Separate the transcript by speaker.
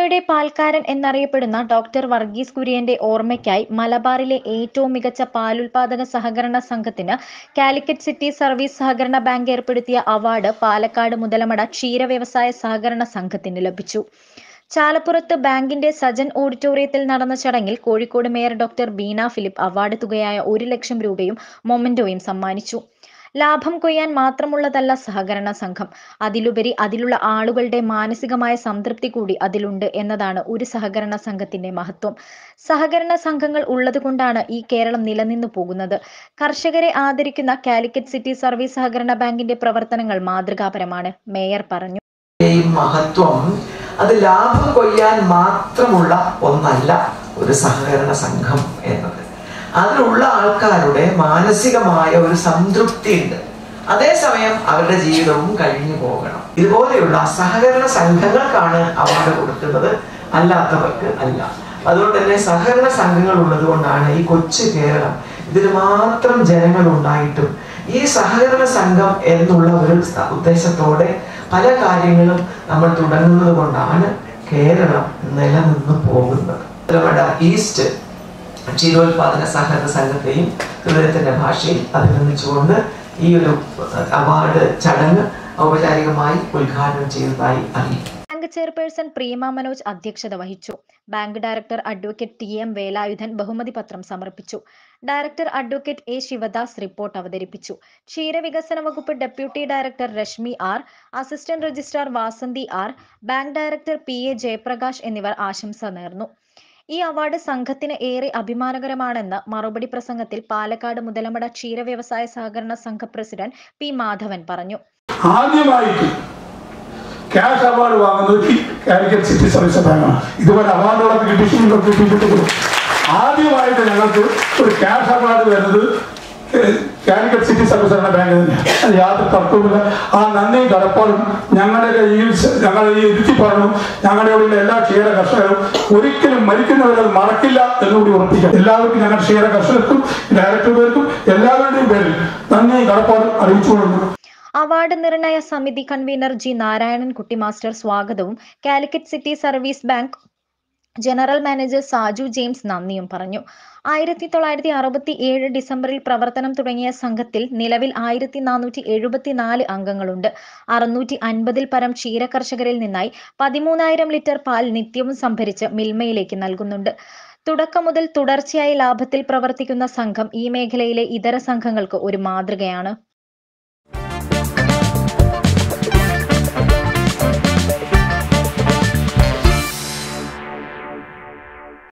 Speaker 1: കേരളയുടെ പാൽക്കാരൻ എന്നറിയപ്പെടുന്ന ഡോക്ടർ വർഗീസ് കുര്യന്റെ ഓർമ്മയ്ക്കായി മലബാറിലെ ഏറ്റവും മികച്ച പാലുൽപാദക സഹകരണ സംഘത്തിന് കാലിക്കറ്റ് സിറ്റി സർവീസ് സഹകരണ ബാങ്ക് ഏർപ്പെടുത്തിയ അവാർഡ് പാലക്കാട് മുതലമട ക്ഷീര വ്യവസായ സഹകരണ സംഘത്തിന് ലഭിച്ചു ചാലപ്പുറത്ത് ബാങ്കിന്റെ സജൻ ഓഡിറ്റോറിയത്തിൽ നടന്ന ചടങ്ങിൽ Kozhikode mayor doctor Beena Philip award തുകയായ ഒരു ലക്ഷം രൂപയും മൊമന്റോയും സമ്മാനിച്ചു ലാഭം കൊയ്യാൻ മാത്രമുള്ളതല്ല സഹകരണ സംഘം അതിലുപരി അതിലുള്ള ആളുകളുടെ മാനസികമായ സംതൃപ്തി കൂടി അതിലുണ്ട് എന്നതാണ് ഒരു സഹകരണ സംഘത്തിന്റെ മഹത്വം സഹകരണ സംഘങ്ങൾ ഉള്ളതുകൊണ്ടാണ് ഈ കേരളം നിലനിന്നു പോകുന്നത് കർഷകരെ ആദരിക്കുന്ന കാലിക്കറ്റ് സിറ്റി സർവീസ് സഹകരണ ബാങ്കിന്റെ പ്രവർത്തനങ്ങൾ മാതൃകാപരമാണ് മേയർ പറഞ്ഞു
Speaker 2: യും മഹത്വം അത് ലാഭം കൊയ്യാൻ മാത്രമുള്ള ഒന്നല്ല ഒരു സഹകരണ സംഘം എന്നത് അതിലുള്ള ആൾക്കാരുടെ മാനസികമായ ഒരു സംതൃപ്തി ഉണ്ട് അതേസമയം അവരുടെ ജീവിതവും കഴിഞ്ഞു പോകണം ഇതുപോലെയുള്ള സഹകരണ സംഘങ്ങൾക്കാണ് അവാർഡ് കൊടുക്കുന്നത് അല്ലാത്തവർക്ക് അല്ല അതുകൊണ്ട് തന്നെ സഹകരണ സംഘങ്ങൾ ഉള്ളത് കൊണ്ടാണ് ഈ കൊച്ചു കേരളം ഇതിൽ മാത്രം ജനങ്ങൾ ഉണ്ടായിട്ടും ഈ സഹകരണ സംഘം എന്നുള്ള ഒരു സ- ഉദ്ദേശത്തോടെ പല കാര്യങ്ങളും നമ്മൾ തുടങ്ങുന്നത് കൊണ്ടാണ് കേരളം നിലനിന്ന് പോകുന്നത് നമ്മുടെ ഈസ്റ്റ് ക്ഷീരോത്പാദന സഹകരണ സംഘത്തെയും ഹൃദയത്തിന്റെ ഭാഷയിൽ അഭിനന്ദിച്ചുകൊണ്ട് ഈ ഒരു അവാർഡ് ചടങ്ങ് ഔപചാരികമായി ഉദ്ഘാടനം ചെയ്തതായി അറിയിക്കും
Speaker 1: ബാങ്ക് ചെയർപേഴ്സൺ പ്രീമ മനോജ് അധ്യക്ഷത വഹിച്ചു bank director advocate T M Velayudhan ബഹുമതി പത്രം സമർപ്പിച്ചു director advocate A Sivadas report അവതരിപ്പിച്ചു ക്ഷീരവികസന വകുപ്പ് deputy director Reshmi R assistant registrar Vasanthi R bank director P A Jayaprakash എന്നിവർ ആശംസ നേർന്നു ഈ അവാർഡ് സംഘത്തിന് ഏറെ അഭിമാനകരമാണെന്ന് മറുപടി പ്രസംഗത്തിൽ പാലക്കാട് മുതലമട ക്ഷീര വ്യവസായ സഹകരണ സംഘ പ്രസിഡന്റ് പി മാധവൻ പറഞ്ഞു
Speaker 3: ആദ്യമായിട്ട് ക്യാഷ് അവാർഡ് വാങ്ങുന്നത് ഈ കാലിക്കറ്റ് സിറ്റി സർവീസ് ബാങ്കാണ് ഇതുവരെ അവാർഡുകളൊക്കെ കിട്ടിയിട്ടുണ്ടോ കിട്ടിയിട്ടുണ്ട് ആദ്യമായിട്ട് ഞങ്ങൾക്ക് ഒരു ക്യാഷ് അവാർഡ് വരുന്നത് ഏഹ്, കാലിക്കറ്റ് സിറ്റി സർവീസ് സഹകരണ ബാങ്ക് തന്നെയാണ് അത് യാതൊരു തർക്കവുമില്ല ആ നന്ദിയും കടപ്പാടും ഞങ്ങളുടെ ഈ സ- ഞങ്ങളെ ഈ ഇരുത്തി പറഞ്ഞു ഞങ്ങളുടെ ഇവിടെയുള്ള എല്ലാ ക്ഷീര കർഷകരും ഒരിക്കലും മരിക്കുന്നവരെ അത് മറക്കില്ല എന്നുകൂടി ഉറപ്പിക്കാം എല്ലാവർക്കും ഞങ്ങളുടെ ക്ഷീര കർഷകർക്കും ഡയറക്ടർ പേർക്കും എല്ലാവരുടെയും പേരിൽ നന്ദിയും കടപ്പാടും അറിയിച്ചുകൊള്ളുന്നു
Speaker 1: അവാർഡ് നിർണയ സമിതി കൺവീനർ ജി നാരായണൻകുട്ടി മാസ്റ്റർ സ്വാഗതവും Calicut city service bank general manager Saju James നന്ദിയും പറഞ്ഞു ആയിരത്തി തൊള്ളായിരത്തി അറുപത്തി ഏഴ് ഡിസംബറിൽ പ്രവർത്തനം തുടങ്ങിയ സംഘത്തിൽ നിലവിൽ ആയിരത്തി നാനൂറ്റി എഴുപത്തിനാല് അംഗങ്ങളുണ്ട് അറുന്നൂറ്റി അൻപതിൽ പരം ക്ഷീരകർഷകരിൽ നിന്നായി പതിമൂന്നായിരം ലിറ്റർ പാൽ നിത്യവും സംഭരിച്ച് മിൽമയിലേക്ക് നൽകുന്നുണ്ട് തുടക്കം മുതൽ തുടർച്ചയായി ലാഭത്തിൽ പ്രവർത്തിക്കുന്ന സംഘം ഈ മേഖലയിലെ ഇതര സംഘങ്ങൾക്ക് ഒരു മാതൃകയാണ്